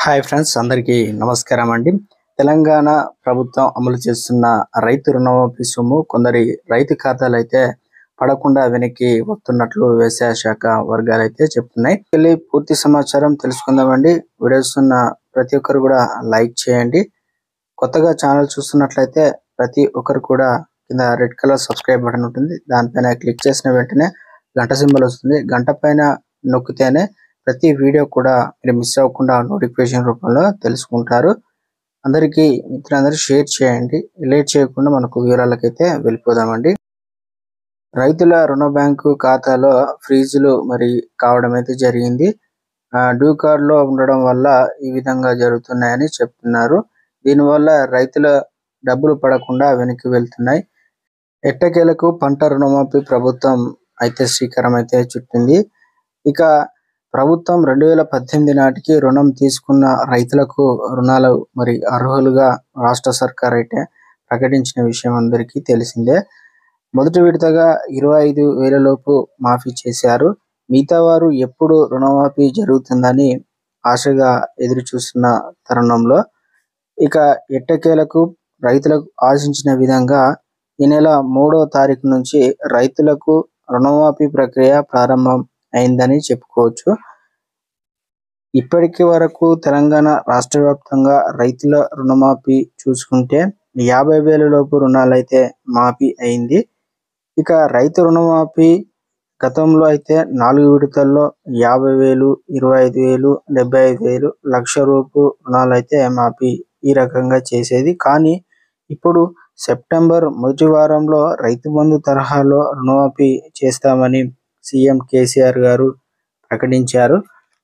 hi friends అందరికీ నమస్కారం అండి తెలంగాణ ప్రభుత్వం అమలు చేస్తున్న రైతు రుణమాఫీ సొమ్ము కొందరి రైతు ఖాతాలు అయితే పడకుండా వెనక్కి వస్తున్నట్లు వ్యవసాయ శాఖ వర్గాలు అయితే చెప్తున్నాయి వెళ్ళి పూర్తి సమాచారం తెలుసుకుందామండి వీడియోస్ ఉన్న ప్రతి ఒక్కరు కూడా లైక్ చేయండి కొత్తగా ఛానల్ చూస్తున్నట్లయితే ప్రతి ఒక్కరు కూడా కింద రెడ్ కలర్ సబ్స్క్రైబ్ బటన్ ఉంటుంది దానిపైన క్లిక్ చేసిన వెంటనే గంట సింబల్ వస్తుంది గంట పైన నొక్కితేనే ప్రతి వీడియో కూడా మీరు మిస్ అవ్వకుండా నోటిఫికేషన్ రూపంలో తెలుసుకుంటారు అందరికీ మిత్రులందరూ షేర్ చేయండి లేట్ చేయకుండా మనకు వివరాలకైతే వెళ్ళిపోదామండి రైతుల రుణ బ్యాంకు ఖాతాలో ఫ్రీజులు మరి కావడం అయితే జరిగింది ఆ, డ్యూ కార్డులో ఉండడం వల్ల ఈ విధంగా జరుగుతున్నాయని చెప్తున్నారు దీనివల్ల రైతుల డబ్బులు పడకుండా వెనక్కి వెళ్తున్నాయి ఎట్టకేలకు పంట రుణమాఫీ ప్రభుత్వం అయితే శ్రీకారం అయితే చుట్టింది ఇక ప్రభుత్వం రెండు వేల పద్దెనిమిది నాటికి రుణం తీసుకున్న రైతులకు రుణాలు మరి అర్హులుగా రాష్ట్ర సర్కార్ అయితే ప్రకటించిన విషయం అందరికీ తెలిసిందే మొదటి విడతగా ఇరవై ఐదు వేల లోపు మాఫీ చేశారు మిగతా వారు ఎప్పుడు రుణమాఫీ జరుగుతుందని ఆశగా ఎదురు చూస్తున్న తరుణంలో ఇక ఎట్టకేలకు రైతులకు ఆశించిన విధంగా ఈ నెల మూడో తారీఖు నుంచి రైతులకు రుణమాఫీ ప్రక్రియ ప్రారంభం అయిందని చెప్పుకోవచ్చు ఇప్పటికి వరకు తెలంగాణ రాష్ట్ర వ్యాప్తంగా రైతుల రుణమాఫీ చూసుకుంటే యాభై వేల లోపు రుణాలైతే మాఫీ అయింది ఇక రైతు రుణమాఫీ గతంలో అయితే నాలుగు విడతల్లో యాభై వేలు ఇరవై ఐదు వేలు డెబ్బై ఐదు వేలు లక్ష రూపు రుణాలు అయితే మాఫీ ఈ రకంగా చేసేది కానీ ఇప్పుడు సెప్టెంబర్ మొదటి వారంలో రైతు బంధు తరహాలో రుణమాఫీ చేస్తామని సీఎం కేసీఆర్ గారు ప్రకటించారు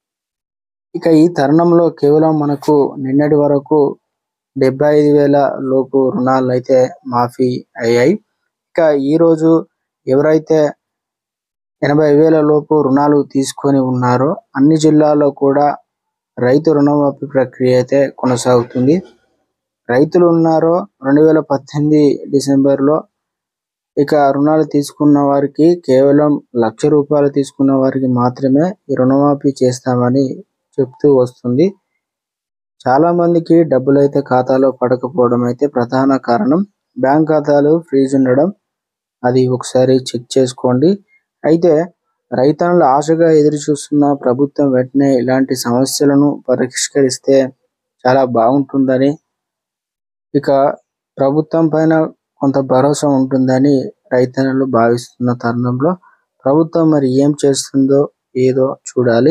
ఇక ఈ తరుణంలో కేవలం మనకు నిన్నటి వరకు డెబ్బై ఐదు వేల లోపు రుణాలు అయితే మాఫీ అయ్యాయి ఇక ఈ రోజు ఎవరైతే ఎనభై వేల లోపు రుణాలు తీసుకొని ఉన్నారో అన్ని జిల్లాల్లో కూడా రైతు రుణమాఫీ ప్రక్రియ అయితే కొనసాగుతుంది రైతులు ఉన్నారో రెండు వేల పద్దెనిమిది డిసెంబర్లో ఇక రుణాలు తీసుకున్న వారికి కేవలం లక్ష రూపాయలు తీసుకున్న వారికి మాత్రమే ఈ రుణమాఫీ చేస్తామని చెప్తూ వస్తుంది చాలా మందికి డబ్బులు అయితే ఖాతాలో పడకపోవడం అయితే ప్రధాన కారణం బ్యాంక్ ఖాతాలు ఫ్రీజ్ ఉండడం అది ఒకసారి చెక్ చేసుకోండి అయితే రైతన్నులు ఆశగా ఎదురు చూస్తున్న ప్రభుత్వం వెంటనే ఇలాంటి సమస్యలను పరిష్కరిస్తే చాలా బాగుంటుందని ఇక ప్రభుత్వం పైన కొంత భరోసా ఉంటుందని రైతన్నులు భావిస్తున్న తరుణంలో ప్రభుత్వం మరి ఏం చేస్తుందో ఏదో చూడాలి